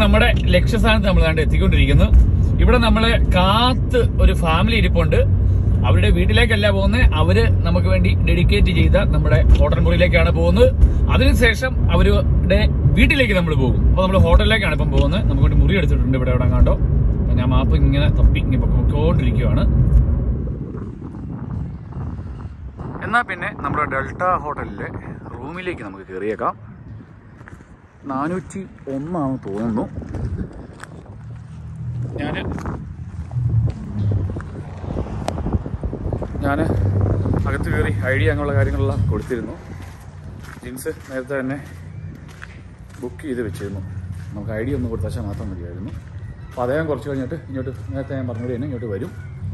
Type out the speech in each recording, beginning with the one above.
നമ്മുടെ ലക്ഷ്യസ്ഥാനത്ത് നമ്മൾ കണ്ട് എത്തിക്കൊണ്ടിരിക്കുന്നു ഇവിടെ നമ്മളെ കാത്ത് ഒരു ഫാമിലി ഇരിപ്പുണ്ട് അവരുടെ വീട്ടിലേക്കല്ല പോകുന്നത് അവര് നമുക്ക് വേണ്ടി ഡെഡിക്കേറ്റ് ചെയ്ത നമ്മുടെ ഹോട്ടൽ മുറിയിലേക്കാണ് പോകുന്നത് അതിനുശേഷം അവരുടെ വീട്ടിലേക്ക് നമ്മൾ പോകും അപ്പൊ നമ്മൾ ഹോട്ടലിലേക്കാണ് ഇപ്പം പോകുന്നത് നമുക്ക് വേണ്ടി മുറി എടുത്തിട്ടുണ്ട് ഇവിടെ എവിടെ കണ്ടോ അപ്പൊ ഞാൻ മാപ്പ് ഇങ്ങനെ തപ്പി ഇങ്ങനെ പൊക്കോണ്ടിരിക്കുവാണ് എന്നാ പിന്നെ നമ്മുടെ ഡെൽറ്റ ഹോട്ടലിലെ റൂമിലേക്ക് നമുക്ക് കയറിയേക്കാം നാനൂറ്റി ഒന്നാണെന്ന് തോന്നുന്നു ഞാൻ ഞാൻ അകത്ത് കയറി ഐഡിയ അങ്ങനെയുള്ള കാര്യങ്ങളെല്ലാം കൊടുത്തിരുന്നു ജീൻസ് നേരത്തെ തന്നെ ബുക്ക് ചെയ്ത് വെച്ചിരുന്നു നമുക്ക് ഐഡിയ ഒന്ന് കൊടുത്താൽ മാത്രം മതിയായിരുന്നു അപ്പോൾ അദ്ദേഹം കുറച്ച് കഴിഞ്ഞിട്ട് ഇങ്ങോട്ട് നേരത്തെ ഞാൻ പറഞ്ഞത് തന്നെ ഇങ്ങോട്ട് വരും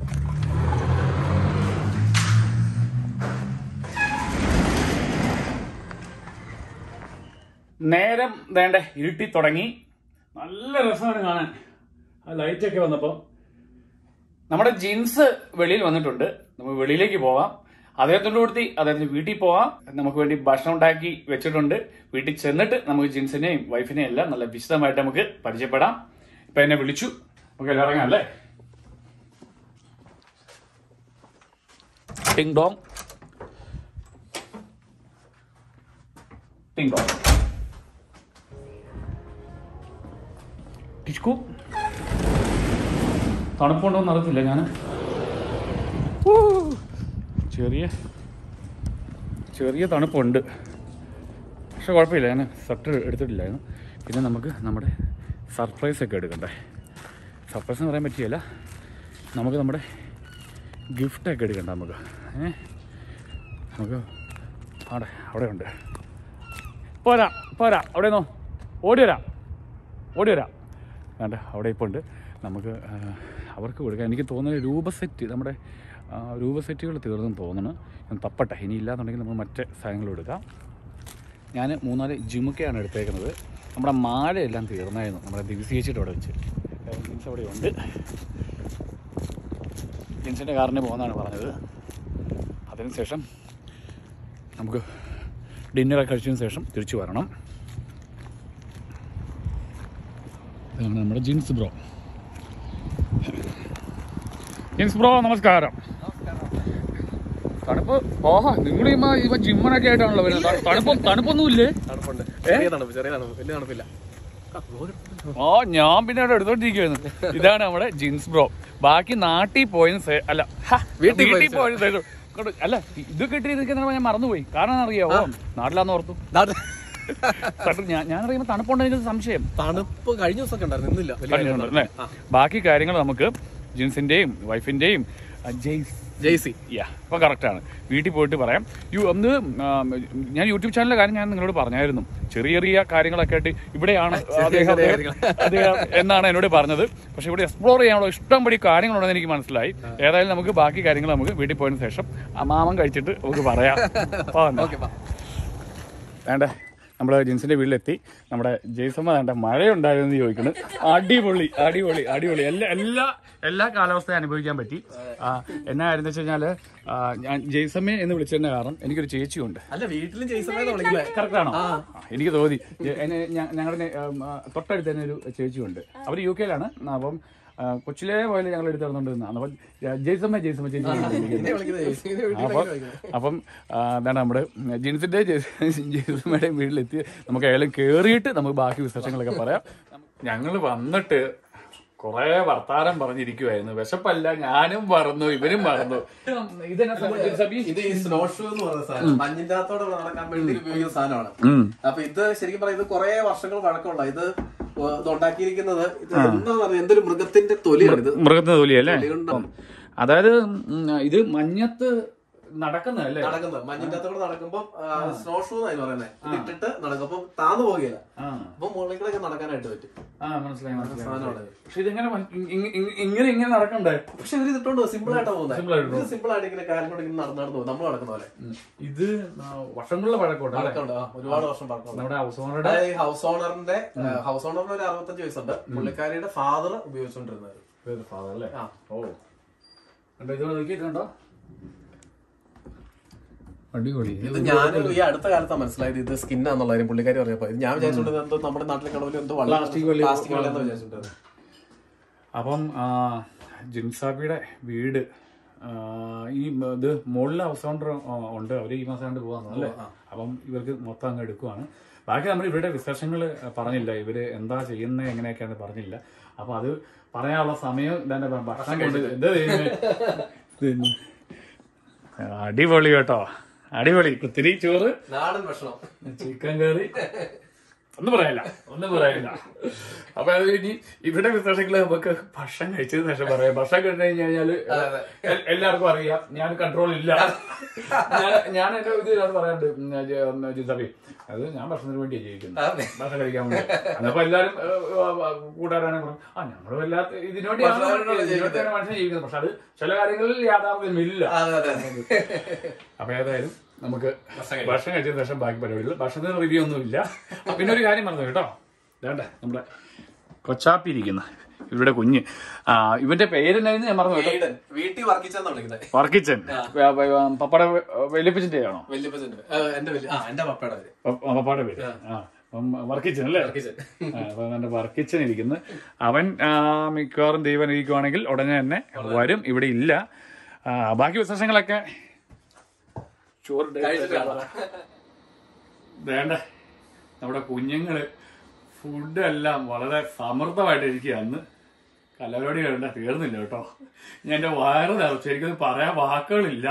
നേരം വേണ്ട ഇരുട്ടി തുടങ്ങി നല്ല രസമാണ് കാണാൻ ആ ലൈറ്റൊക്കെ വന്നപ്പോൾ നമ്മുടെ ജീൻസ് വെളിയിൽ വന്നിട്ടുണ്ട് നമുക്ക് വെളിയിലേക്ക് പോവാം അദ്ദേഹത്തിൻ്റെ കൂടി അദ്ദേഹത്തിന് വീട്ടിൽ പോവാം നമുക്ക് വേണ്ടി ഭക്ഷണം ഉണ്ടാക്കി വെച്ചിട്ടുണ്ട് വീട്ടിൽ ചെന്നിട്ട് നമുക്ക് ജീൻസിനെയും വൈഫിനെയും എല്ലാം നല്ല വിശദമായിട്ട് നമുക്ക് പരിചയപ്പെടാം ഇപ്പൊ എന്നെ വിളിച്ചു നമുക്ക് എല്ലാം ഇറങ്ങാം അല്ലേ ടിങ് ഡോങ് ടിങ് ഡോങ് ടിഷ്കു തണുപ്പുണ്ടോ എന്ന് അറിയത്തില്ല ഞാൻ ചെറിയ ചെറിയ തണുപ്പുണ്ട് പക്ഷെ കുഴപ്പമില്ല ഞാൻ സ്വട്ടർ എടുത്തിട്ടില്ലായിരുന്നു പിന്നെ നമുക്ക് നമ്മുടെ സർപ്രൈസ് ഒക്കെ എടുക്കണ്ടേ സർപ്രൈസ് എന്ന് പറയാൻ പറ്റിയല്ല നമുക്ക് നമ്മുടെ ഗിഫ്റ്റൊക്കെ എടുക്കണ്ട നമുക്ക് ഏ നമുക്ക് അവിടെ അവിടെ ഉണ്ട് പോരാ പോരാ അവിടെ നോ ഓടി വരാം ഓടി വരാം വേണ്ട അവിടെ ഇപ്പോൾ ഉണ്ട് നമുക്ക് ആ, അവർക്ക് കൊടുക്കാം എനിക്ക് തോന്നുന്നത് രൂപ സെറ്റ് നമ്മുടെ ആ, രൂപ സെറ്റുകൾ തീർന്നു തോന്നുന്നു ഞാൻ തപ്പട്ടെ ഇനി ഇല്ലാന്നുണ്ടെങ്കിൽ നമ്മൾ മറ്റേ സാധനങ്ങൾ എടുക്കാം ഞാൻ മൂന്നാല് ജിമുക്കയാണ് എടുത്തേക്കുന്നത് നമ്മുടെ മാലയെല്ലാം തീർന്നായിരുന്നു നമ്മുടെ ദിവസി വെച്ചിട്ട് അവിടെ വെച്ച് ജീൻസ് അവിടെ ഉണ്ട് ജീൻസിൻ്റെ കാറിന് പോകുന്നതാണ് പറഞ്ഞത് അതിനുശേഷം നമുക്ക് ഡിന്നറൊക്കെ കഴിച്ചതിന് ശേഷം തിരിച്ചു വരണം ഇതാണ് നമ്മുടെ ജിൻസ് ബ്രോ ജിൻസ് ബ്രോ നമസ്കാരം തണുപ്പ് ഓഹോ നിങ്ങൾ ഇവ ജിമ്മണൊക്കെ ആയിട്ടാണല്ലോ വരുന്നത് ത- തണുപ്പ് തണുപ്പൊന്നും ഇല്ലേ തണുപ്പുണ്ട് ചെറിയ തണുപ്പ് ചെറിയ തണുപ്പ് വലിയ തണുപ്പില്ല ഓ ഞാൻ പിന്നെ അവിടെ എടുത്തോണ്ടിരിക്കുവായിരുന്നു ഇതാണ് നമ്മുടെ ജിൻസ് ബ്രോ ബാക്കി നാട്ടിൽ പോയതിന് ശേ- അല്ല ഹ, വീട്ടിൽ വീട്ടിൽ പോയതിന് പോയതിന് ശേഷം ഇങ്ങോട്ട് അല്ല ഇത് കിട്ടിയിരിക്കുന്ന ഞാൻ മറന്നുപോയി കാരണം അറിയാവോ നാട്ടിലാന്ന് ഓർത്തു നാട്ടിൽ തണുപ്പ് ഞാൻ ഞാൻ അറിയുമ്പോൾ തണുപ്പുണ്ടോ എനിക്ക് സംശയം തണുപ്പ് കഴിഞ്ഞ ദിവസമൊക്കെ ഉണ്ടായിരുന്നു ഇന്നില്ല വലിയ പറഞ്ഞിട്ടുണ്ട് അല്ലേ ബാക്കി കാര്യങ്ങൾ നമുക്ക് ജിൻസിന്റെയും വൈഫിന്റെയും ജെയ്സ് ജെയ്സി യാ അപ്പോൾ കറക്റ്റാണ് വീട്ടിൽ പോയിട്ട് പറയാം യു അന്ന് ആ, ഞാൻ യൂട്യൂബ് ചാനലിലെ കാര്യം ഞാൻ നിങ്ങളോട് പറഞ്ഞായിരുന്നു ചെറിയ ചെറിയ കാര്യങ്ങളൊക്കെ ആയിട്ട് ഇവിടെയാണ് അദ്ദേഹം ചെറിയ കാര്യങ്ങൾ. അദ്ദേഹം എന്നാണ് എന്നോട് പറഞ്ഞത് പക്ഷെ ഇവിടെ എക്സ്പ്ലോർ ചെയ്യാനുള്ള ഇഷ്ടം പടി കാര്യങ്ങളുണ്ടെന്ന് എനിക്ക് മനസ്സിലായി ഏതായാലും നമുക്ക് ബാക്കി കാര്യങ്ങൾ നമുക്ക് വീട്ടിൽ പോയതിനു ശേഷം ആ മാമൻ കഴിച്ചിട്ട് നമുക്ക് പറയാം അപ്പൊ വന്നോ. ഓക്കെ വേണ്ട നമ്മുടെ ജിൻസിന്റെ വീട്ടിലെത്തി നമ്മുടെ ജയ്സമ്മ വേണ്ട മഴയുണ്ടായിരുന്നു ചോദിക്കുന്നു അടിപൊളി അടിപൊളി അടിപൊളി എല്ലാ എല്ലാ എല്ലാ കാലാവസ്ഥയും അനുഭവിക്കാൻ പറ്റി ആ, എന്നാ കാര്യം വെച്ച് കഴിഞ്ഞാല് ആ, ഞാൻ ജയ്സമ്മയെ എന്ന് വിളിച്ചതിന്റെ കാരണം എനിക്കൊരു ചേച്ചിയുണ്ട് അല്ല വീട്ടിലും ജെയ്സമ്മേന്ന് വിളിക്കുന്നത് കറക്റ്റ് ആണോ ആ, എനിക്ക് തോന്നി എ- എന്നെ ഞ- ഞങ്ങളുടെ ഉം, ആ, തൊട്ടടുത്ത് തന്നെ ഒരു ചേച്ചിയുണ്ട് അവർ യു കെയിലാണ് അപ്പം ആ, കൊച്ചിലേ പോയാലും ഞങ്ങൾ എടുത്ത് നടന്നുകൊണ്ടിരുന്നതാണ് അപ്പം ജയ്സമ്മ ജയ്സമ്മ ചേച്ചി എന്നാണ് വിളിക്കുന്നത്. എന്നെ വിളിക്കുന്നത് ജെയ്സി എന്നെ വീട്ടിൽ അപ്പം അപ്പം ആ, എന്താണ് നമ്മുടെ ജിൻസിന്റെ ജെയ്സമ്മയുടെ വീട്ടിലെത്തി നമുക്ക് അയാളും കേറിയിട്ട് നമുക്ക് ബാക്കി വിശേഷങ്ങളൊക്കെ പറയാം ഞങ്ങൾ വന്നിട്ട് കുറെ വർത്താനം പറഞ്ഞിരിക്കുവായിരുന്നു വിശപ്പല്ല ഞാനും മറന്നു ഇവരും മറന്നു ഇതെന്നാ സംഭവം, സബി? ഇത് ഈ സ്നോ ഷൂ എന്ന് പറയുന്ന സാധനം മഞ്ഞിന്റെ അകത്തോടെ നടക്കാൻ വേണ്ടി ഉപയോഗിക്കുന്ന സാധനമാണ് ഉം. അപ്പൊ ഇത് ശരിക്കും പറയാം ഇത് കുറെ വർഷങ്ങൾ പഴക്കമുള്ള ഇത് ഇത് ഉണ്ടാക്കിയിരിക്കുന്നത് ഇത് എന്താന്ന് പറഞ്ഞാൽ എന്തൊരു മൃഗത്തിന്റെ തൊലിയാണ് ഇത് മൃഗത്തിന്റെ തൊലിയല്ലേ തൊലി കൊണ്ടാണ് അതായത് ഉം, ഇത് മഞ്ഞത്ത് നടക്കുന്നതല്ലേ നടക്കുന്നത് മഞ്ഞിന്റെ അകത്തോടെ നടക്കുമ്പോ സ്നോ ഷൂ എന്നാണ് പറയുന്നത് ഇത് ഇട്ടിട്ട് നടക്കും അപ്പൊ താന്നു പോവുകയില്ല ആ അപ്പൊ മുകളിലൂടെ നടക്കാനായിട്ട് പറ്റും ആ മനസ്സിലായി മനസ്സിലായി സാധനമാണ് പക്ഷെ ഇതിങ്ങനെ മൻ- ഇ- ഇ- ഇ- ഇങ്ങനെ ഇങ്ങനെ നടക്കണ്ടേ പക്ഷെ ഇവര് ഇതിട്ടോണ്ട് സിമ്പിൾ ആയിട്ടാ പോകുന്നത് Simple ആയിട്ട് ഇത് സിമ്പിൾ ആയിട്ട് ഇങ്ങനെ കാര്യം കൊണ്ട് ഇങ്ങനെ നടന്ന് നടന്നു പോകും നമ്മൾ നടക്കുന്ന പോലെ ഇത് ആ, വർഷങ്ങളുടെ പഴക്കമുണ്ട് അല്ലേ? പഴക്കമുണ്ട് ആ, ഒരുപാട് വർഷം പഴക്കമുണ്ട് നമ്മുടെ ഹൗസ് ഓണറുടെ അതായത് ഈ ഹൗസ് ഓണറിന്റെ ഹൗസ് ഓണറിന് ഒരു അറുപത്തഞ്ച് വയസ്സുണ്ട് പുള്ളിക്കാരിയുടെ ഫാദർ ഉപയോഗിച്ചുകൊണ്ടിരുന്നത് ഫാദർ അല്ലേ ആ ഓ കണ്ടോ ഇത് നോക്കിയിട്ടുണ്ടോ അടിപൊളി ഇത് ഞാൻ ഈ അടുത്ത കാലത്താണ് മനസ്സിലായത് ഇത് സ്കിന്നാന്നുള്ള കാര്യം പുള്ളിക്കാരി പറഞ്ഞപ്പോ ഇത് ഞാൻ വിചാരിച്ചോണ്ടത് എന്തോ നമ്മുടെ നാട്ടിലെ കടവിൽ എന്തോ പ്ലാസ്റ്റിക് പ്ലാസ്റ്റിക് വെള്ളം വിചാരിച്ചിട്ടുണ്ട് അപ്പം ആ, ജിൻസാബിയുടെ വീട് ആ, ഈ മ- ഇത് മുകളിലെ ഹൗസ് ഓണർ ഉണ്ട് അവർ ഈ മാസം കണ്ട് പോകാന്ന് അല്ലേ അപ്പം ഇവർക്ക് മൊത്തം അങ്ങ് എടുക്കുവാണ് ബാക്കി നമ്മൾ ഇവരുടെ വിശേഷങ്ങൾ പറഞ്ഞില്ല ഇവര് എന്താ ചെയ്യുന്നത് എങ്ങനെയൊക്കെയാന്ന് പറഞ്ഞില്ല അപ്പൊ അത് പറയാനുള്ള സമയം ഇതാണ്ട് ഭക്ഷണം കഴിച്ചിട്ട് എന്താ ചെയ്യുന്നത്? ഇത് അടിപൊളി കേട്ടോ അടിപൊളി കുത്തിരി ചോറ് നാടൻ ഭക്ഷണം ചിക്കൻ കറി ഒന്നും പറയാനില്ല ഒന്നും പറയാനില്ല അപ്പൊ അത് ഇനി ഇവിടെ വിശേഷങ്ങള് നമുക്ക് ഭക്ഷണം കഴിച്ചതിന് ശേഷം പറയാം ഭക്ഷണം കഴിച്ചു കഴിഞ്ഞ് കഴിഞ്ഞാല് എൽ- എല്ലാവർക്കും അറിയാം ഞാൻ കൺട്രോൾ ഇല്ല ഞാൻ- ഞാൻ എന്റെ ഇത് ഇതിനോട് പറയാറുണ്ട് ഉം, ജ- ഉം, ജിസാബി അത് ഞാൻ ഭക്ഷണത്തിന് വേണ്ടിയാണ് ജീവിക്കുന്നത് ഭക്ഷണം കഴിക്കാൻ വേണ്ടി അന്നപ്പോ എല്ലാരും കൂട്ടുകാരാണ് പറഞ്ഞു ആ ഞങ്ങൾ വല്ലാത്ത ഇതിനു വേണ്ടിയാണ് ഭക്ഷണത്തിനോട് ഇതിനു വേണ്ടിയാണ് മനുഷ്യൻ ജീവിക്കുന്നത് പക്ഷെ അത് ചില കാര്യങ്ങളിൽ യാഥാർത്ഥ്യമില്ല അതെ അതെ അപ്പൊ ഏതായാലും നമുക്ക് ഭക്ഷണം കഴിച്ചതിന് ശേഷം ബാക്കി പരിപാടികൾ ഭക്ഷണത്തിന് റിവ്യൂ ഒന്നും ഇല്ല പിന്നെ ഒരു കാര്യം പറഞ്ഞു കേട്ടോ വേണ്ട നമ്മുടെ കൊച്ചാപ്പി ഇരിക്കുന്ന ഇവരുടെ കുഞ്ഞ് ആ ഇവന്റെ പേരെന്നായിരുന്നു ഞാൻ പറഞ്ഞു കേട്ടോ എയ്ഡൻ. വീട്ടിൽ വർക്കിച്ചാന്നാ വിളിക്കുന്നത് വർക്കിച്ചൻ പപ്പയുടെ വെല്ലിപ്പച്ചന്റെ ആണോ വല്യപ്പച്ചന്റെ ആ, എന്റെ വലിയ ആ എന്റെ പപ്പയുടെ പേര് പ- പപ്പയുടെ പേര് ആ അപ്പം വർക്കിച്ചൻ അല്ലേ വർക്കിച്ചൻ ആ, അപ്പൊ എന്റെ വർക്കിച്ചൻ ഇരിക്കുന്നു അവൻ ആ, മിക്കവാറും ദൈവം ഇരിക്കുവാണെങ്കിൽ ഉടനെ തന്നെ വരും ഇവിടെ ഇല്ല ആ, ബാക്കി വിശേഷങ്ങളൊക്കെ ചോറ് കഴിച്ചിട്ട് കാണാം. വേണ്ട നമ്മുടെ കുഞ്ഞുങ്ങള് ഫുഡെല്ലാം വളരെ സമൃദ്ധമായിട്ട് ഇരിക്കുക അന്ന് കലപരിപാടി വേണ്ട തീർന്നില്ല കേട്ടോ ഞാൻ എന്റെ വയറ് നിറച്ചു എനിക്കത് പറയാൻ വാക്കുകളില്ല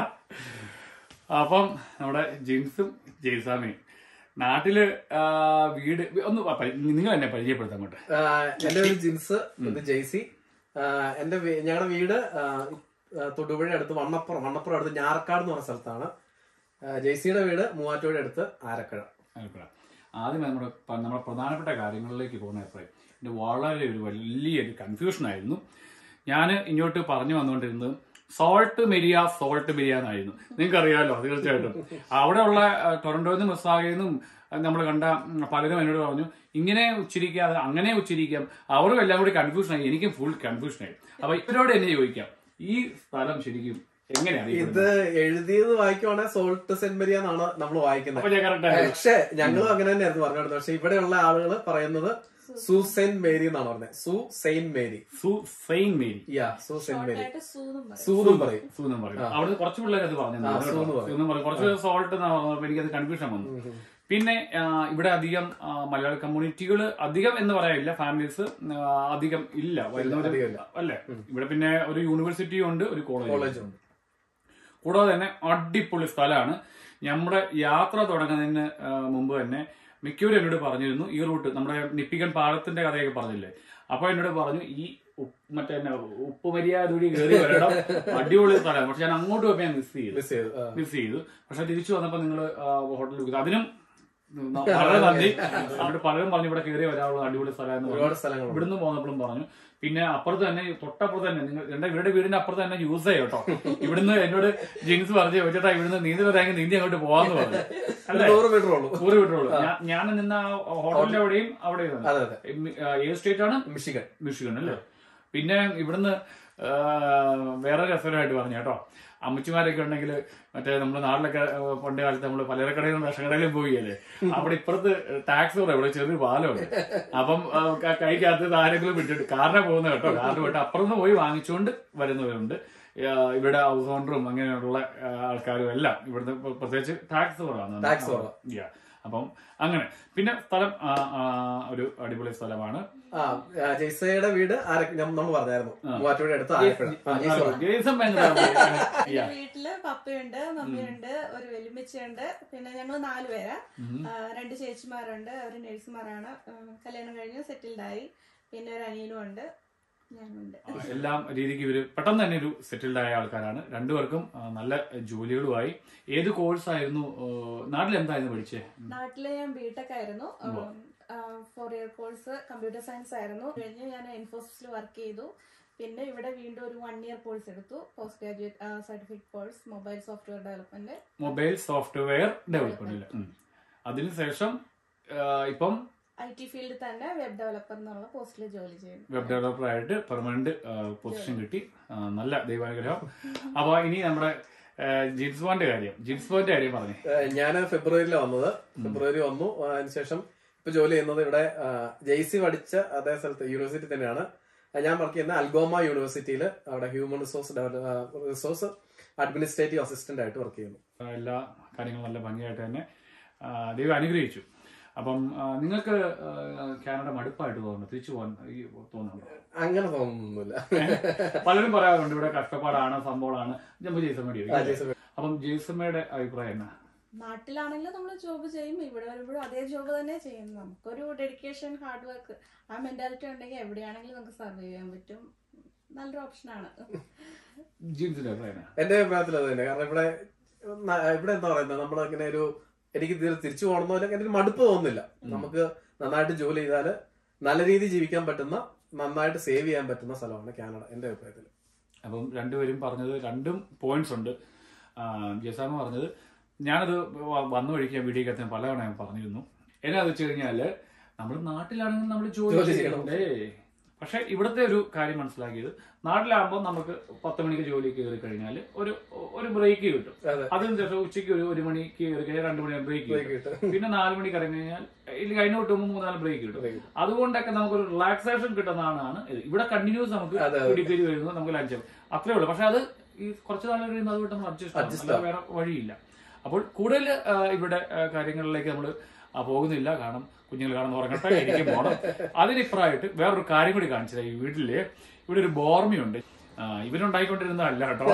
അപ്പം നമ്മുടെ ജിൻസും ജയ്സാമയും നാട്ടില് ആ, വീട് ഒന്ന് പ- നിങ്ങൾ എന്നെ പരിചയപ്പെടുത്താൻ അങ്ങോട്ട് ആ, എന്റെ പേര് ജിൻസ് ഇത് ജെയ്സി ആ, എന്റെ വീ- ഞങ്ങളുടെ വീട് ആ, ആ, തൊടുപുഴ അടുത്ത് വണ്ണപ്പുറം വണ്ണപ്പുറം അടുത്ത് ഞാറക്കാട് എന്ന് പറഞ്ഞ സ്ഥലത്താണ് ആ, ജെയ്സിയുടെ വീട് മൂവാറ്റുപുഴ അടുത്ത് ആരക്കഴ ആയിക്കോട്ടെ. ആദ്യം നമ്മുടെ പ- നമ്മുടെ പ്രധാനപ്പെട്ട കാര്യങ്ങളിലേക്ക് പോകുന്നപ്പോഴേ എൻ്റെ വളരെ ഒരു വലിയൊരു കൺഫ്യൂഷൻ ആയിരുന്നു ഞാൻ ഇങ്ങോട്ട് പറഞ്ഞു വന്നുകൊണ്ടിരുന്നത് സോൾട്ട് മെരിയ സോൾട്ട് മെരിയ എന്നായിരുന്നു നിങ്ങൾക്ക് അറിയാമല്ലോ തീർച്ചയായിട്ടും അവിടെയുള്ള ആ, ടൊറന്റോയിൽ നിന്നും മിസ്സാഗയിൽ നിന്നും നമ്മൾ കണ്ട ഉം, പലരും എന്നോട് പറഞ്ഞു ഇങ്ങനെ ഉച്ചരിക്കാതെ അങ്ങനെ ഉച്ചരിക്കാം അവരും എല്ലാം കൂടി കൺഫ്യൂഷനായി എനിക്കും ഫുൾ കൺഫ്യൂഷനായി അപ്പൊ ഇവരോട് എന്നെ ചോദിക്കാം ഈ സ്ഥലം ശരിക്കും എങ്ങനെയാണ് ഇത് എഴുതിയത് വായിക്കുവാണെങ്കിൽ സോൾട്ട് സെന്റ് മരിയ എന്നാണ് നമ്മൾ വായിക്കുന്നത് അപ്പൊ ഞാൻ കറക്റ്റ് പക്ഷെ ഞങ്ങളും അങ്ങനെ തന്നെയായിരുന്നു പറഞ്ഞിരുന്നത് പക്ഷെ ഇവിടെയുള്ള ആളുകൾ പറയുന്നത് സു സെന്റ് മേരി എന്നാണ് പറഞ്ഞത് സു സെയിന്റ് മേരി സു സെയിൻ മേരി യാ സു സെന്റ് മേരി ആയിട്ട് സൂന്നും പറയും സൂന്നും പറയും സൂന്നും പറയും അവിടെ കുറച്ച് പിള്ളേർ അത് പറഞ്ഞു സൂന്ന് പറയും. സൂന്നും പറയും കുറച്ച് സോൾട്ട് എനിക്കത് കൺഫ്യൂഷൻ വന്നു പിന്നെ ആ, ഇവിടെ അധികം ആ, മലയാള കമ്മ്യൂണിറ്റികൾ അധികം എന്ന് പറയാനില്ല ഫാമിലീസ് അധികം ഇല്ല വരുന്നവര് അധികമില്ല. അല്ലേ ഇവിടെ പിന്നെ ഒരു യൂണിവേഴ്സിറ്റിയും ഉണ്ട് ഒരു കോളേജ് കോളേജും ഉണ്ട് കൂടാതെ തന്നെ അടിപൊളി സ്ഥലമാണ് നമ്മുടെ യാത്ര തുടങ്ങുന്നതിന് ആ, മുമ്പ് തന്നെ മിക്കവരും എന്നോട് പറഞ്ഞിരുന്നു ഈ റൂട്ട് നമ്മുടെ നിപ്പിക്കൻ പാലത്തിന്റെ കഥയൊക്കെ പറഞ്ഞില്ലേ അപ്പൊ എന്നോട് പറഞ്ഞു ഈ ഉപ്പ് മറ്റേ എന്നാ, ഉപ്പുമരിയാതുടി കയറി വരണം അടിപൊളി സ്ഥലമാണ് പക്ഷെ ഞാൻ അങ്ങോട്ട് പോയപ്പോ ഞാൻ മിസ് ചെയ്തു മിസ് ചെയ്തു ആ. മിസ് ചെയ്തു പക്ഷെ തിരിച്ചു വന്നപ്പോ നിങ്ങൾ ഹോട്ടലിൽ അതിനും ന- വളരെ നന്ദി അവിടെ പലരും പറഞ്ഞു ഇവിടെ കയറി വരാനുള്ള അടിപൊളി സ്ഥലം എന്ന് പറഞ്ഞു ഒരുപാട് സ്ഥലങ്ങളുണ്ട് ഇവിടുന്ന് പോന്നപ്പോഴും പറഞ്ഞു പിന്നെ അപ്പുറത്ത് തന്നെ തൊട്ടപ്പുറത്ത് തന്നെ നിങ്ങൾ എന്റെ ഇവരുടെ വീടിന്റെ അപ്പുറത്ത് തന്നെ യൂസ് ചെയ്യാം കേട്ടോ ഇവിടുന്ന് എന്നോട് ജീൻസ് പറഞ്ഞു ചോദിച്ചേട്ടാ ഇവിടുന്ന് നീന്തി വരാമെങ്കിൽ നീന്തി അങ്ങോട്ട് പോവാന്ന് പറഞ്ഞു അല്ലേ നൂറ് മീറ്റർ ഉള്ളൂ നൂറ് മീറ്ററുള്ളൂ ഞാൻ നിന്ന ആ ഹോട്ടലിന്റെ അവിടെയും അവിടെ അതെ അതെ ഏത് സ്റ്റേറ്റ് ആണ് മിഷിഗൻ മിഷിഗൺ അല്ലേ പിന്നെ ഇവിടുന്ന് ആ, വേറെ രസകരമായിട്ട് പറഞ്ഞു കേട്ടോ അമ്മച്ചിമാരൊക്കെ ഉണ്ടെങ്കിൽ മറ്റേ നമ്മുടെ നാട്ടിലൊക്കെ ആ, പണ്ട് കാലത്ത് നമ്മൾ പലചരക്കടയിലും റേഷൻകടയിലും പോയില്ലേ അവിടെ ഇപ്പുറത്ത് ടാക്സ് പറയാം ഇവിടെ ചെറിയൊരു പാലമുണ്ട് അപ്പം ആ, ക- കൈക്കകത്ത് ആരെങ്കിലും വിട്ടിട്ട് കാറിനെ പോകുന്ന കേട്ടോ കാറിന് പോയിട്ട് അപ്പുറത്ത് പോയി വാങ്ങിച്ചുകൊണ്ട് വരുന്നവരുണ്ട് ആ, ഇവിടെ ഹൗസ് ഓണറും അങ്ങനെയുള്ള ആ, ആൾക്കാരും എല്ലാം ഇവിടുന്ന് പ്ര- പ്രത്യേകിച്ച് ടാക്സ് കുറവാണ് Tax കുറവാ. Yeah. അപ്പം അങ്ങനെ പിന്നെ സ്ഥലം ആ, ആ, ഒരു അടിപൊളി സ്ഥലമാണ് ആ ആ, ജെയ്സയുടെ വീട് നമ്മൾ പറഞ്ഞായിരുന്നു മൂവാറ്റുപുഴ അടുത്ത് ആലപ്പുഴ ആ, ജെയ്സ പറഞ്ഞു. ജേസൺ ഭയങ്കര എന്റെ വീട്ടില് പപ്പയുണ്ട് മമ്മിയുണ്ട് ഒരു വെല്ലുമിച്ചുണ്ട് പിന്നെ ഞങ്ങൾ നാല് പേരാ ആ, രണ്ട് ചേച്ചിമാരുണ്ട് അവര് നഴ്സുമാരാണ് ആ, കല്യാണം കഴിഞ്ഞ് സെറ്റിൽഡ് ആയി പിന്നെ ഒരു അനിയനും ഉണ്ട് ഞാനുണ്ട് എല്ലാം രീതിക്ക് ഇവര് പെട്ടെന്ന് തന്നെ ഒരു സെറ്റിൽഡ് ആയ ആൾക്കാരാണ് രണ്ടുപേർക്കും ആ, നല്ല ജോലികളുമായി ഏത് കോഴ്സ് ആയിരുന്നു ആ, നാട്ടിൽ എന്തായിരുന്നു പഠിച്ചേ നാട്ടില് ഞാൻ ബിടെക് ആയിരുന്നു four year course computer science ആയിരുന്നു കഴിഞ്ഞ് ഞാൻ ഇൻഫോസിസിൽ വർക്ക് ചെയ്തു പിന്നെ ഇവിടെ വീണ്ടും ഒരു വൺ ഇയർ കോഴ്സ് എടുത്തു post graduate certificate course mobile software development mobile software development അതിനുശേഷം ആ, ഇപ്പം ഐ ടി ഫീൽഡിൽ തന്നെ വെബ് ഡെവലപ്പർ എന്നുള്ള പോസ്റ്റിൽ ജോലി ചെയ്യുന്നു വെബ് ഡെവലപ്പർ ആയിട്ട് പെർമനന്റ് പൊസിഷൻ കിട്ടി ആ, നല്ല ദൈവാനുഗ്രഹം അപ്പൊ ഇനി നമ്മുടെ ജിൻസ് പോന്റെ കാര്യം ജിൻസ് പോന്റെ കാര്യം പറഞ്ഞു ഞാൻ ഫെബ്രുവരിയിലാണ് വന്നത് ഫെബ്രുവരി വന്നു ആ, അതിനുശേഷം ഇപ്പൊ ജോലി ചെയ്യുന്നത് ഇവിടെ ജെയ്സി പഠിച്ച അതേ സ്ഥലത്ത് യൂണിവേഴ്സിറ്റി തന്നെയാണ് ആ, ഞാൻ വർക്ക് ചെയ്യുന്ന അൽഗോമ യൂണിവേഴ്സിറ്റിയിൽ അവിടെ human resource resource administrative assistant ആയിട്ട് വർക്ക് ചെയ്യുന്നു എല്ലാ കാര്യങ്ങളും നല്ല ഭംഗിയായിട്ട് തന്നെ ആ, ദൈവം അനുഗ്രഹിച്ചു അപ്പം ആ, നിങ്ങൾക്ക് ആ, കാനഡ മടുപ്പായിട്ട് തോന്നുന്നു തിരിച്ചു പോകാൻ ഈ തോന്നുന്നുണ്ടോ അങ്ങനെ തോന്നുന്നില്ല പലരും പറയാറുണ്ട് ഇവിടെ കഷ്ടപ്പാടാണ് സംഭവമാണ് ജമ്പ് ജയ്സമ്മയുടെ ആ, ജെയ്സി അപ്പം ജയ്സമ്മയുടെ അഭിപ്രായം എന്നാ നാട്ടിലാണെങ്കിൽ നമ്മൾ ജോബ് ചെയ്യും ഇവിടെ വരുമ്പോഴും അതേ ജോബ് തന്നെ ചെയ്യും നമുക്കൊരു ഡെഡിക്കേഷൻ ഹാർഡ് വർക്ക് ആ മെന്റാലിറ്റി ഉണ്ടെങ്കിൽ എവിടെയാണെങ്കിലും നമുക്ക് സർവൈവ് ചെയ്യാൻ പറ്റും നല്ലൊരു ഓപ്ഷനാണ് ജീൻസിന്റെ അഭിപ്രായം എന്നാ? എന്റെ അഭിപ്രായത്തിൽ അത് തന്നെ കാരണം ഇവിടെ ന- ഇവിടെ എന്താ പറയുന്നത് നമ്മളിങ്ങനെ ഒരു എനിക്ക് ഇതിൽ തിരിച്ചു പോകണമെന്നോ അല്ലെങ്കിൽ എനിക്ക് ഒരു മടുപ്പ് തോന്നുന്നില്ല നമുക്ക് നന്നായിട്ട് ജോലി ചെയ്താല് നല്ല രീതിയിൽ ജീവിക്കാൻ പറ്റുന്ന നന്നായിട്ട് സേവ് ചെയ്യാൻ പറ്റുന്ന സ്ഥലമാണ് കാനഡ എന്റെ അഭിപ്രായത്തിൽ അപ്പം രണ്ടുപേരും പറഞ്ഞത് രണ്ടും പോയിന്റ്സ് ഉണ്ട് ജസാമ പറഞ്ഞത് ഞാനത് വ- വന്ന വഴിക്ക് ഞാൻ വീഡിയോക്കകത്ത് ഞാൻ പലതവണ ഞാൻ പറഞ്ഞിരുന്നു എന്നാന്ന് വെച്ച് കഴിഞ്ഞാല് നമ്മൾ നാട്ടിലാണെങ്കിൽ നമ്മൾ ജോലി ജോലി ചെയ്യണ്ടേ പക്ഷെ ഇവിടുത്തെ ഒരു കാര്യം മനസ്സിലാക്കിയത് നാട്ടിലാകുമ്പോൾ നമുക്ക് പത്ത് മണിക്ക് ജോലി കയറി കഴിഞ്ഞാൽ ഒരു ഒരു ബ്രേക്ക് കിട്ടും അതെ. അതിനുശേഷം ഉച്ചയ്ക്ക് ഒരു ഒരു മണിക്ക് കയറി കഴിഞ്ഞാൽ രണ്ട് മണി ബ്രേക്ക് Break കിട്ടും കിട്ടും. പിന്നെ നാല് മണിക്ക് ഇറങ്ങി കഴിഞ്ഞാൽ ഇല്ലെങ്കിൽ അതിന് കിട്ടുമ്പോൾ മൂന്നാല് ബ്രേക്ക് കിട്ടും Break അതുകൊണ്ടൊക്കെ നമുക്കൊരു റിലാക്സേഷൻ കിട്ടുന്നതാണ് ഇത് ഇവിടെ കണ്ടിന്യൂസ് നമുക്ക് അതെ, അതെ. ഡിഗ്രി വരുന്നത് നമുക്ക് ലഞ്ച് അത്രേ ഉള്ളൂ പക്ഷെ അത് ഈ കുറച്ച് നാൾ കഴിയുമ്പോൾ അതുകൊണ്ട് നമ്മൾ Adjust അഡ്ജസ്റ്റ് വേറെ വഴിയില്ല അപ്പോൾ കൂടുതൽ ആ, ഇവിടെ ആ, കാര്യങ്ങളിലേക്ക് നമ്മൾ പോകുന്നില്ല കാരണം കുഞ്ഞുങ്ങൾ കാണുന്ന ഉറങ്ങട്ടെ എനിക്ക് പോകണം അതിനിപ്പറായിട്ട് വേറൊരു കാര്യം കൂടി കാണിച്ചത് ഈ വീട്ടില് ഇവിടെ ഒരു ബോർമയുണ്ട് ആ, ഇവരുണ്ടായിക്കൊണ്ടിരുന്നതല്ല കേട്ടോ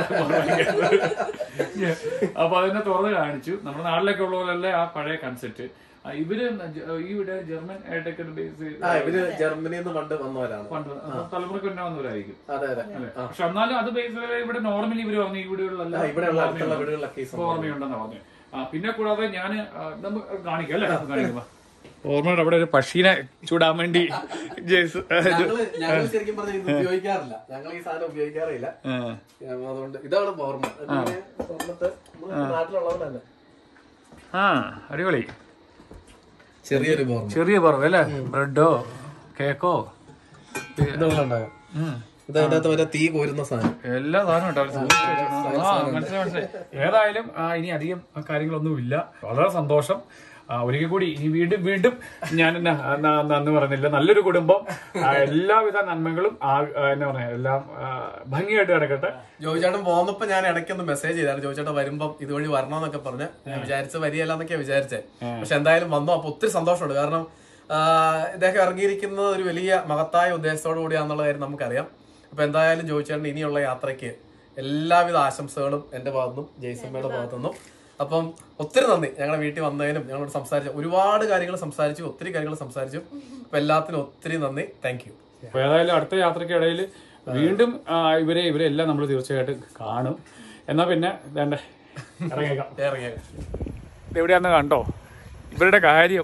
അപ്പൊ അതിനെ തുറന്ന് കാണിച്ചു നമ്മുടെ നാട്ടിലൊക്കെ ഉള്ള പോലെയല്ല ആ പഴയ കൺസെപ്റ്റ് ഇവര് ജ- ഇവിടെ ജർമ്മൻ ആയിട്ടൊക്കെ ബേസ് ആ ഇവര് ജർമ്മനിയിൽ നിന്ന് പണ്ട് വന്നവരാണ് പണ്ട് തലമുറക്ക് തന്നെ വന്നവരായിരിക്കും അതെ അതെ അല്ലെ പക്ഷെ എന്നാലും അത് ബേസ് ഇവിടെ നോർമലി ഇവര് പറഞ്ഞു ഈ ആ, വീടുകളിലെല്ലാം ഇവിടെയുള്ള അടുത്തുള്ള വീടുകളിലൊക്കെ ഈ സംഭവം ഓർമ്മയുണ്ടെന്ന് പറഞ്ഞു ആ, പിന്നെ കൂടാതെ ഞാൻ നമുക്ക് കാണിക്കാം അല്ലേ കാണിക്കുമ്പോ ഓർമ്മയുടെ അവിടെ ഒരു പക്ഷീനെ ചൂടാൻ വേണ്ടി ജേസ് ഞങ്ങള് ഞങ്ങൾ ശരിക്കും പറഞ്ഞാൽ ഇത് ഉപയോഗിക്കാറില്ല ഞങ്ങൾ ഈ സാധനം ഉപയോഗിക്കാറില്ല ഞാൻ അതുകൊണ്ട് ഇതാണ് ഓർമ്മ സ്വർണ്ണത്ത് നാട്ടിലുള്ളവർ തന്നെ ആ അടിപൊളി ചെറിയൊരു ഓർമ്മ ചെറിയ പറവ് അല്ലേ ബ്രെഡോ കേക്കോ ഇതുണ്ടാകാം ഇത് അതിന്റെ അകത്ത് വരെ തീ കോരുന്ന സാധനം എല്ലാ സാധനവും കേട്ടോ അവര് സൂക്ഷിച്ച് വെച്ചിട്ടുണ്ട്. ആ, മനസ്സിലായി മനസ്സിലായി ഏതായാലും ആ, ഇനി അധികം കാര്യങ്ങളൊന്നും ഇല്ല വളരെ സന്തോഷം ആ, ഒരിക്കൽ കൂടി ഇനി വീണ്ടും വീണ്ടും ഞാൻ എന്നാ, ന- നന്ദി പറയുന്നില്ല നല്ലൊരു കുടുംബം ആ, എല്ലാവിധ നന്മകളും ആ, ആ, എന്നാ പറയാ എല്ലാം ആ, ഭംഗിയായിട്ട് കിടക്കട്ടെ ജോയിച്ചേട്ടൻ പോന്നപ്പോ ഞാൻ ഇടയ്ക്കൊന്ന് മെസ്സേജ് ചെയ്തായിരുന്നു ജോയിച്ചേട്ടൻ വരുമ്പം ഇതുവഴി വരണമെന്നൊക്കെ പറഞ്ഞ് ഞാൻ വിചാരിച്ച വരികയല്ല എന്നൊക്കെയാ വിചാരിച്ചേ പക്ഷെ എന്തായാലും വന്നു അപ്പൊ ഒത്തിരി സന്തോഷമുണ്ട് കാരണം ആ, ഇദ്ദേഹം ഇറങ്ങിയിരിക്കുന്നത് ഒരു വലിയ മഹത്തായ ഉദ്ദേശത്തോടു കൂടിയാന്നുള്ള കാര്യം നമുക്കറിയാം അപ്പൊ എന്തായാലും ജോയിച്ചേട്ടൻ ഇനിയുള്ള യാത്രയ്ക്ക് എല്ലാവിധ ആശംസകളും എന്റെ ഭാഗത്തുനിന്നും ജയ്സമ്മയുടെ ഭാഗത്തുനിന്നും അപ്പം ഒത്തിരി നന്ദി ഞങ്ങളുടെ വീട്ടിൽ വന്നതിനും ഞങ്ങളോട് സംസാരിച്ച ഒരുപാട് കാര്യങ്ങൾ സംസാരിച്ചു ഒത്തിരി കാര്യങ്ങൾ സംസാരിച്ചു അപ്പൊ എല്ലാത്തിനും ഒത്തിരി നന്ദി താങ്ക് യു അപ്പൊ ഏതായാലും അടുത്ത യാത്രക്കിടയിൽ വീണ്ടും ആ, ഇവരെ ഇവരെ എല്ലാം നമ്മൾ തീർച്ചയായിട്ടും കാണും എന്നാ പിന്നെ വേണ്ട ഇറങ്ങിയേക്കാം ഇറങ്ങിയത് എവിടെയാന്ന് കണ്ടോ ഇവരുടെ കാര്യം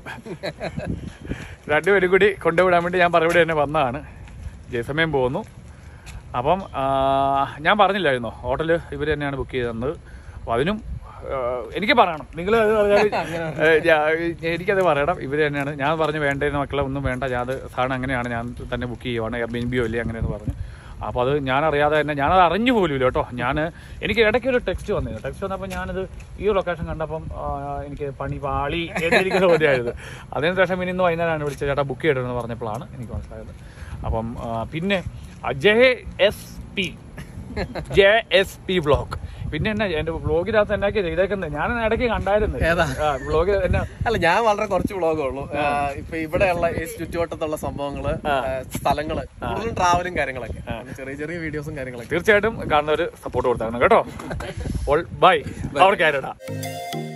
രണ്ടുപേരും കൂടി കൊണ്ടുവിടാൻ വേണ്ടി ഞാൻ പറവിടെ തന്നെ വന്നതാണ് ജയസമയം പോകുന്നു അപ്പം ആ, ഞാൻ പറഞ്ഞില്ലായിരുന്നോ ഹോട്ടൽ ഇവർ തന്നെയാണ് ബുക്ക് ചെയ്ത് തന്നത് അപ്പം അതിനും ആ, എനിക്ക് പറയണം നിങ്ങൾ അത് പറഞ്ഞാൽ ഏ, ഞാ- എനിക്കത് പറയണം ഇവർ തന്നെയാണ് ഞാൻ പറഞ്ഞു വേണ്ടേന്ന് മക്കളെ ഒന്നും വേണ്ട ഞാൻ അത് സാധനം അങ്ങനെയാണ് ഞാൻ തന്നെ ബുക്ക് ചെയ്യുവാണ് എയർ ബിയോ ഇല്ലേ അങ്ങനെയെന്ന് പറഞ്ഞു അപ്പോൾ അത് ഞാൻ അറിയാതെ തന്നെ ഞാനത് അറിഞ്ഞു പോലും കേട്ടോ ഞാൻ എനിക്ക് ഇടയ്ക്ക് ഒരു ടെക്സ്റ്റ് വന്നിരുന്നു ടെക്സ്റ്റ് വന്നപ്പോൾ ഞാനത് ഈ ലൊക്കേഷൻ കണ്ടപ്പം ആ, എനിക്ക് പണി പാളി എന്നിരിക്കുന്ന പോലെയായിരുന്നു അതിനുശേഷം ഇനി ഇന്ന് വൈകുന്നേരമാണ് വിളിച്ചത് ചേട്ടാ ബുക്ക് ചെയ്തിട്ടെന്ന് പറഞ്ഞപ്പോഴാണ് എനിക്ക് മനസ്സിലായത് അപ്പം ആ, പിന്നെ J S P J S P blog പിന്നെ എന്നാ എന്റെ ബ്ലോഗിനകത്ത് എന്നാക്കി ചെയ്തേക്കുന്നത് ഞാൻ ഇടയ്ക്ക് കണ്ടായിരുന്നു ഏതാ? ബ്ലോഗ് എന്നാ അല്ല ഞാൻ വളരെ കുറച്ച് വ്ളോഗേ ഉള്ളൂ ആ, ഇപ്പൊ ഇവിടെയുള്ള ഈ ചുറ്റുവട്ടത്തുള്ള സംഭവങ്ങള് ആ, സ്ഥലങ്ങള് കൂടുതലും ട്രാവലും കാര്യങ്ങളൊക്കെ അങ്ങനെ ചെറിയ ചെറിയ വീഡിയോസും കാര്യങ്ങളൊക്കെ തീർച്ചയായിട്ടും കാണുന്നവർ സപ്പോർട്ട് കൊടുത്തായിരുന്നു കേട്ടോ ഓൾ ബൈ അവർ കാനഡ